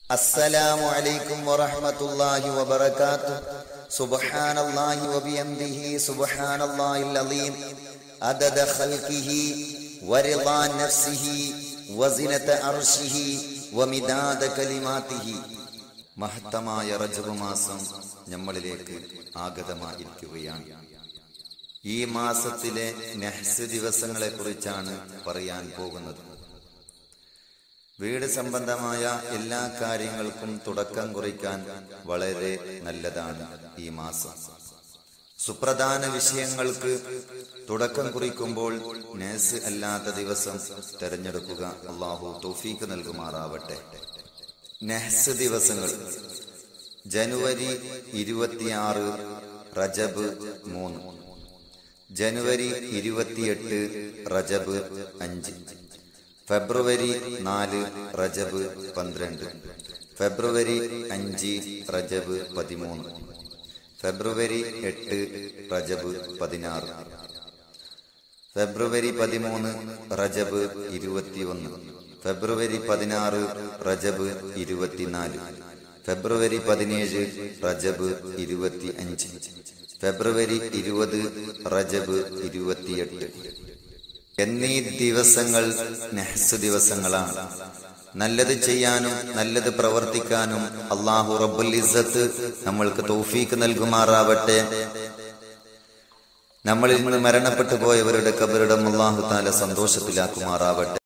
السلام عليكم ورحمة الله وبركاته سبحان الله وبحمده سبحان الله العظيم عدد خلقه ورضا نفسه وزنة عرشه ومداد كلماته മഹത്തമായ റജബ് മാസം നമ്മളിലേക്ക് ആഗതമായിരിക്കുകയാണ് ഈ മാസത്തിലെ നെഹ്സ് ദിവസങ്ങളെ കുറിച്ചാണ് പറയാൻ പോകുന്നത് വീട് സംബന്ധമായ എല്ലാ കാര്യങ്ങൾക്കും തുടക്കം കുറിക്കാൻ വളരെ നല്ലതാണ് ഈ മാസം സുപ്രധാന വിഷയങ്ങൾക്ക് തുടക്കം കുറിക്കുമ്പോൾ നേസ് അല്ലാത്ത ദിവസം തെരഞ്ഞെടുക്കുക അള്ളാഹു തൗഫീക്ക് നൽകുമാറാവട്ടെ നെഹ്സ് ദിവസങ്ങൾ ജനുവരി ഇരുപത്തിയാറ് റജബ് മൂന്ന് ജനുവരി ഇരുപത്തിയെട്ട് റജബ് അഞ്ച് ഫെബ്രുവരി നാല് റജബ് പന്ത്രണ്ട് ഫെബ്രുവരി അഞ്ച് റജബ് പതിമൂന്ന് ഫെബ്രുവരി എട്ട് റജബ് പതിനാറ് ഫെബ്രുവരി പതിമൂന്ന് റജബ് ഇരുപത്തിയൊന്ന് ഫെബ്രുവരി പതിനാറ് റജബ് ഇരുപത്തിനാല് ഫെബ്രുവരി പതിനേഴ് റജബ് ഇരുപത്തി അഞ്ച് ഫെബ്രുവരി ഇരുപത് റജബ് ഇരുപത്തിയെട്ട് എന്നീ ദിവസങ്ങൾ നെഹ്സ് ദിവസങ്ങളാണ് നല്ലത് ചെയ്യാനും നല്ലത് പ്രവർത്തിക്കാനും അള്ളാഹു റബ്ബുൽ ഇസ്സത്ത് നമ്മൾക്ക് തൗഫീക്ക് നൽകുമാറാവട്ടെ നമ്മളിൽ നിന്ന് മരണപ്പെട്ടു പോയവരുടെ കബറിടം അള്ളാഹു താല സന്തോഷത്തിലാക്കുമാറാവട്ടെ